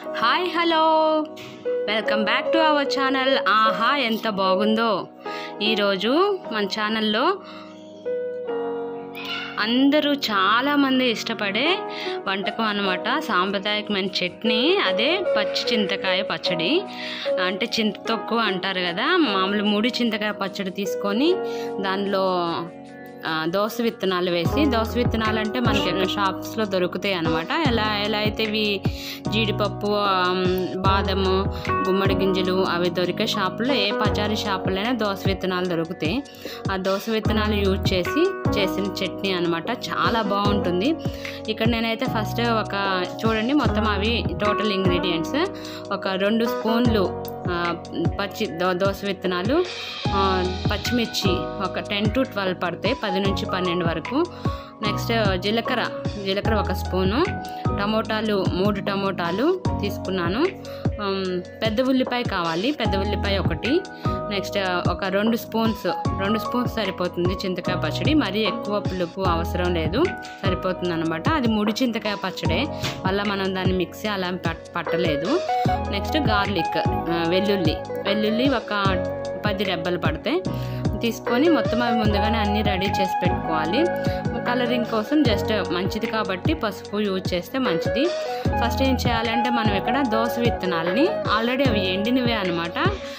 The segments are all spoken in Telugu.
hi hello welcome back to our channel ఆహా ఎంత బాగుందో ఈరోజు మన ఛానల్లో అందరూ చాలామంది ఇష్టపడే వంటకం అనమాట సాంప్రదాయకమైన చట్నీ అదే పచ్చి చింతకాయ పచ్చడి అంటే చింత తొక్కు అంటారు కదా మామూలు ముడి చింతకాయ పచ్చడి తీసుకొని దానిలో ఆ, దోస విత్తనాలు వేసి దోస విత్తనాలు అంటే మనకి షాప్స్లో దొరుకుతాయి అనమాట ఎలా ఎలా అయితే ఇవి జీడిపప్పు ఆమ్, బాదము గుమ్మడి గింజలు అవి దొరికే షాపుల్లో ఏ పచారీ షాపులైనా దోస విత్తనాలు దొరుకుతాయి ఆ దోస విత్తనాలు యూజ్ చేసి చేసిన చట్నీ అనమాట చాలా బాగుంటుంది ఇక్కడ నేనైతే ఫస్ట్ ఒక చూడండి మొత్తం అవి టోటల్ ఇంగ్రీడియంట్స్ ఒక రెండు స్పూన్లు ఆ, పచ్చి దో దోస విత్తనాలు ఆ, పచ్చిమిర్చి ఒక టెన్ టు ట్వెల్వ్ పడతాయి పది నుంచి పన్నెండు వరకు నెక్స్ట్ జీలకర్ర జీలకర్ర ఒక స్పూను టమోటాలు మూడు టమోటాలు తీసుకున్నాను ఉమ్, పెద్ద ఉల్లిపాయ కావాలి పెద్ద ఉల్లిపాయ ఒకటి నెక్స్ట్ ఒక రెండు స్పూన్స్ రెండు స్పూన్స్ సరిపోతుంది చింతకాయ పచ్చడి మరీ ఎక్కువ పులుపు అవసరం లేదు సరిపోతుంది అనమాట అది ముడి చింతకాయ పచ్చడే మళ్ళీ మనం దాన్ని మిక్సీ అలా పట్- పట్టలేదు నెక్స్ట్ గార్లిక్ ఆ, వెల్లుల్లి వెల్లుల్లి ఒక పది రెబ్బలు పడతాయి తీసుకొని మొత్తం అవి ముందుగానే అన్నీ రెడీ చేసి పెట్టుకోవాలి కలరింగ్ కోసం జస్ట్ మంచిది కాబట్టి పసుపు యూజ్ చేస్తే మంచిది ఫస్ట్ ఏం చేయాలంటే మనం ఇక్కడ దోస విత్తనాలని ఆల్రెడీ అవి ఎండినవే అనమాట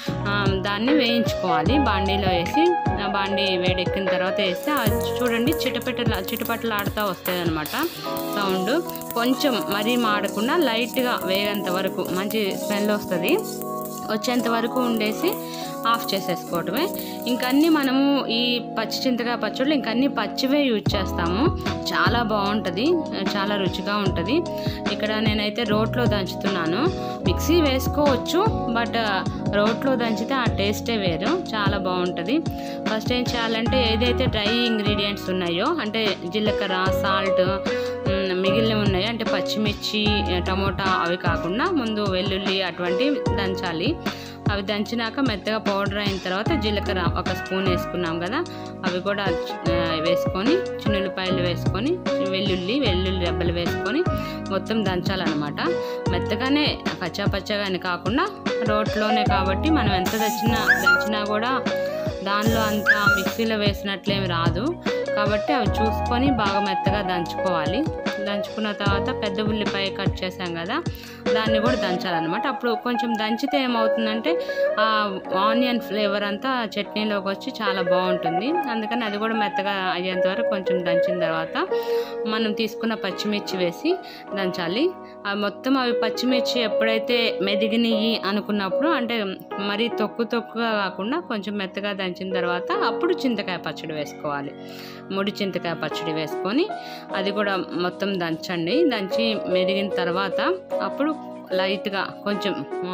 దాన్ని వేయించుకోవాలి బాండీలో వేసి ఆ బాండీ వేడెక్కిన తర్వాత వేస్తే అది చూడండి చిటపెట్టలా చిటపటలాడుతూ వస్తుంది అనమాట సౌండ్ కొంచెం మరీ మాడకుండా లైట్గా వేగంత వరకు మంచి స్మెల్ వస్తుంది వచ్చేంత వరకు ఉండేసి ఆఫ్ చేసేసుకోవటమే ఇంకన్నీ మనము ఈ పచ్చి చింతకాయ పచ్చళ్ళు ఇంకన్నీ పచ్చివే యూజ్ చేస్తాము చాలా బాగుంటుంది చాలా రుచిగా ఉంటుంది ఇక్కడ నేనైతే రోట్లో దంచుతున్నాను మిక్సీ వేసుకోవచ్చు బట్ రోట్లో దంచితే ఆ టేస్టే వేరు చాలా బాగుంటుంది ఫస్ట్ ఏం చేయాలంటే ఏదైతే డ్రై ఇంగ్రీడియంట్స్ ఉన్నాయో అంటే జీలకర్ర సాల్ట్ మ్, మిగిలినవి ఉన్నాయి అంటే పచ్చిమిర్చి టమోటా అవి కాకుండా ముందు వెల్లుల్లి అటువంటివి దంచాలి అవి దంచినాక మెత్తగా పౌడర్ అయిన తర్వాత జీలకర్ర ఒక స్పూన్ వేసుకున్నాం కదా అవి కూడా ఆ, వేసుకొని చిన్నుల్లిపాయలు వేసుకొని వెల్లుల్లి వెల్లుల్లి రెబ్బలు వేసుకొని మొత్తం దంచాలన్నమాట మెత్తగానే పచ్చా పచ్చగానే కాకుండా రోట్లోనే కాబట్టి మనం ఎంత దంచినా దంచినా కూడా దానిలో అంత మిక్సీలో వేసినట్లేమి రాదు కాబట్టి అవి చూసుకొని బాగా మెత్తగా దంచుకోవాలి దంచుకున్న తర్వాత పెద్ద ఉల్లిపాయ కట్ చేసాం కదా దాన్ని కూడా దంచాలన్నమాట అప్పుడు కొంచెం దంచితే ఏమవుతుందంటే ఆ ఆనియన్ ఫ్లేవర్ అంతా చట్నీలోకి వచ్చి చాలా బాగుంటుంది అందుకని అది కూడా మెత్తగా అయ్యేంత వరకు కొంచెం దంచిన తర్వాత మనం తీసుకున్న పచ్చిమిర్చి వేసి దంచాలి ఆ మొత్తం అవి పచ్చిమిర్చి ఎప్పుడైతే మెదిగినయి అనుకున్నప్పుడు అంటే మరీ తొక్కు తొక్కుగా కాకుండా కొంచెం మెత్తగా దంచిన తర్వాత అప్పుడు చింతకాయ పచ్చడి వేసుకోవాలి ముడి చింతకాయ పచ్చడి వేసుకొని అది కూడా మొత్తం దంచండి దంచి మెదిగిన తర్వాత అప్పుడు లైట్గా కొంచెం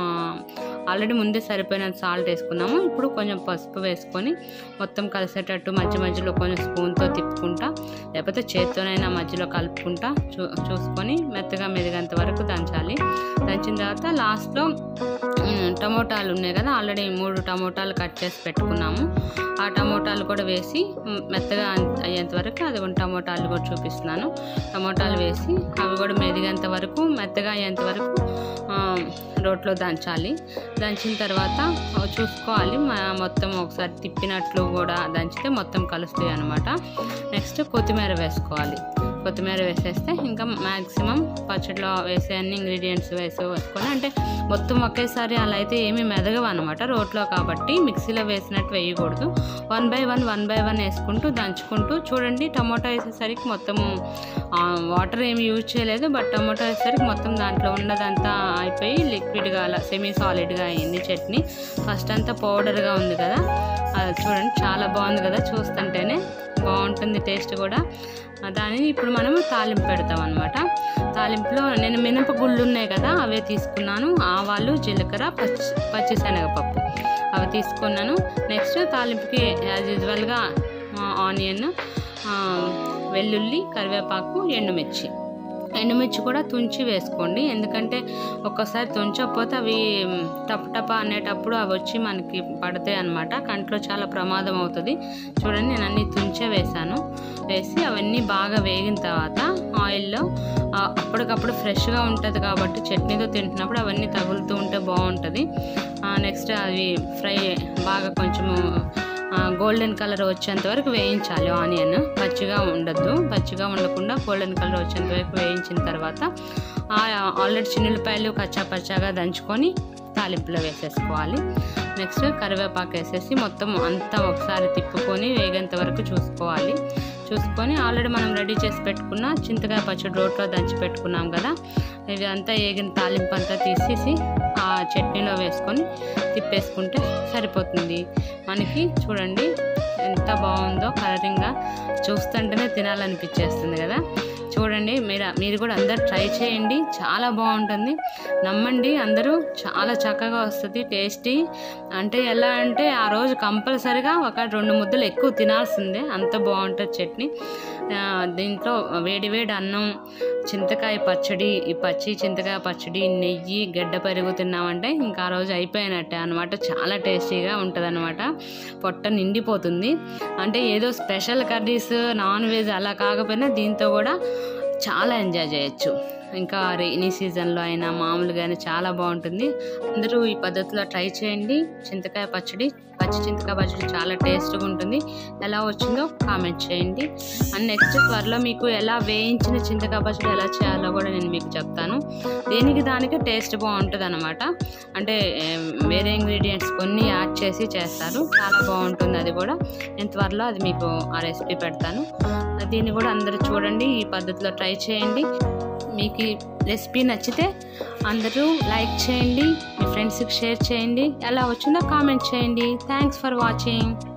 ఆల్రెడీ ముందే సరిపోయినంత సాల్ట్ వేసుకున్నాము ఇప్పుడు కొంచెం పసుపు వేసుకొని మొత్తం కలిసేటట్టు మధ్య మధ్యలో కొంచెం స్పూన్తో తిప్పుకుంటా లేకపోతే చేత్తోనైనా మధ్యలో కలుపుకుంటా చూ చూసుకొని మెత్తగా మెదిగేంత వరకు దంచాలి దంచిన తర్వాత లాస్ట్లో ఉమ్, టమోటాలు ఉన్నాయి కదా ఆల్రెడీ మూడు టమోటాలు కట్ చేసి పెట్టుకున్నాము ఆ టమోటాలు కూడా వేసి ఉమ్, మెత్తగా అన్- అయ్యేంత వరకు అది కూడా టమోటాలు కూడా చూపిస్తున్నాను టమోటాలు వేసి అవి కూడా మెదిగేంత వరకు మెత్తగా అయ్యేంత వరకు ఆ, రోట్లో దంచాలి దంచిన తర్వాత అవి చూసుకోవాలి మ- మొత్తం ఒకసారి తిప్పినట్లు కూడా దంచితే మొత్తం కలుస్తాయి అనమాట నెక్స్ట్ కొత్తిమీర వేసుకోవాలి కొత్తిమీర వేసేస్తే ఇంకా మ్యాక్సిమం పచ్చడిలో వేసే అన్ని ఇంగ్రీడియంట్స్ వేసి వేసుకొని అంటే మొత్తం ఒకేసారి అలా అయితే ఏమీ మెదగవు అనమాట రోట్లో కాబట్టి మిక్సీలో వేసినట్టు వేయకూడదు one by one one by one వేసుకుంటూ దంచుకుంటూ చూడండి టమోటా వేసేసరికి మొత్తము వాటర్ ఏమి యూజ్ చేయలేదు బట్ టమోటా వేసేసరికి మొత్తం దాంట్లో ఉన్నదంతా అయిపోయి లిక్విడ్గా అలా సెమీ సాలిడ్గా అయింది చట్నీ ఫస్ట్ అంతా పౌడర్గా ఉంది కదా అది చూడండి చాలా బాగుంది కదా చూస్తుంటేనే బాగుంటుంది టేస్ట్ కూడా ఆ దానిని ఇప్పుడు మనము తాలింపు పెడతాం అనమాట తాలింపులో నేను మినప గుళ్ళు ఉన్నాయి కదా అవే తీసుకున్నాను ఆవాలు జీలకర్ర పచ్చి పచ్చిశనగపప్పు అవి తీసుకున్నాను నెక్స్ట్ తాలింపుకి యాజ్ యూజువల్గా ఆనియన్ వెల్లుల్లి కరివేపాకు ఎండుమిర్చి ఎండుమిర్చి కూడా తుంచి వేసుకోండి ఎందుకంటే ఒక్కసారి తుంచకపోతే అవి టప్ టప అనేటప్పుడు అవి వచ్చి మనకి పడతాయి అనమాట కంట్లో చాలా ప్రమాదం అవుతుంది చూడండి నేను అన్ని తుంచే వేసాను వేసి అవన్నీ బాగా వేగిన తర్వాత ఆయిల్లో ఆ, అప్పటికప్పుడు ఫ్రెష్గా ఉంటుంది కాబట్టి చట్నీతో తింటున్నప్పుడు అవన్నీ తగులుతూ ఉంటే బాగుంటుంది నెక్స్ట్ అవి ఫ్రై బాగా కొంచెము గోల్డెన్ కలర్ వచ్చేంత వరకు వేయించాలి ఆనియన్ పచ్చిగా ఉండద్దు పచ్చిగా ఉండకుండా గోల్డెన్ కలర్ వచ్చేంత వరకు వేయించిన తర్వాత ఆల్రెడీ చిన్నులపాయలు కచ్చా పచ్చాగా దంచుకొని తాలింపులో వేసేసుకోవాలి నెక్స్ట్ కరివేపాకు వేసేసి మొత్తం అంతా ఒకసారి తిప్పుకొని వేగేంత వరకు చూసుకోవాలి చూసుకొని ఆల్రెడీ మనం రెడీ చేసి పెట్టుకున్న చింతకాయ పచ్చడి రోట్లో దంచి పెట్టుకున్నాం కదా ఇది అంతా వేగిన తాలింపు అంతా తీసేసి ఆ చట్నీలో వేసుకొని తిప్పేసుకుంటే సరిపోతుంది మనకి చూడండి ఎంత బాగుందో కలరింగ్గా చూస్తుంటేనే తినాలనిపించేస్తుంది కదా చూడండి మీరు మీరు కూడా అందరు ట్రై చేయండి చాలా బాగుంటుంది నమ్మండి అందరూ చాలా చక్కగా వస్తుంది టేస్టీ అంటే ఎలా అంటే ఆ రోజు కంపల్సరిగా ఒక రెండు ముద్దలు ఎక్కువ తినాల్సిందే అంత బాగుంటుంది చట్నీ ఆ, దీంట్లో వేడి వేడి అన్నం చింతకాయ పచ్చడి ఈ పచ్చి చింతకాయ పచ్చడి నెయ్యి గడ్డ పెరుగు తిన్నామంటే ఇంకా ఆ రోజు అయిపోయినట్టే అనమాట చాలా టేస్టీగా ఉంటుంది అనమాట పొట్ట నిండిపోతుంది అంటే ఏదో స్పెషల్ కర్రీస్ నాన్ వెజ్ అలా కాకపోయినా దీంతో కూడా చాలా ఎంజాయ్ చేయొచ్చు ఇంకా రెయినీ సీజన్లో అయినా మామూలుగా అయినా చాలా బాగుంటుంది అందరూ ఈ పద్ధతిలో ట్రై చేయండి చింతకాయ పచ్చడి పచ్చి చింతకాయ పచ్చడి చాలా టేస్ట్గా ఉంటుంది ఎలా వచ్చిందో కామెంట్ చేయండి అండ్ నెక్స్ట్ త్వరలో మీకు ఎలా వేయించిన చింతకాయ పచ్చడి ఎలా చేయాలో కూడా నేను మీకు చెప్తాను దేనికి దానికి టేస్ట్ బాగుంటుంది అనమాట అంటే ఏం, వేరే ఇంగ్రీడియంట్స్ కొన్ని యాడ్ చేసి చేస్తారు చాలా బాగుంటుంది అది కూడా నేను త్వరలో అది మీకు ఆ రెసిపీ పెడతాను దీన్ని కూడా అందరూ చూడండి ఈ పద్ధతిలో ట్రై చేయండి మీకు ఈ రెసిపీ నచ్చితే అందరూ లైక్ చేయండి మీ ఫ్రెండ్స్కి షేర్ చేయండి ఎలా వచ్చిందో కామెంట్ చేయండి థ్యాంక్స్ ఫర్ వాచింగ్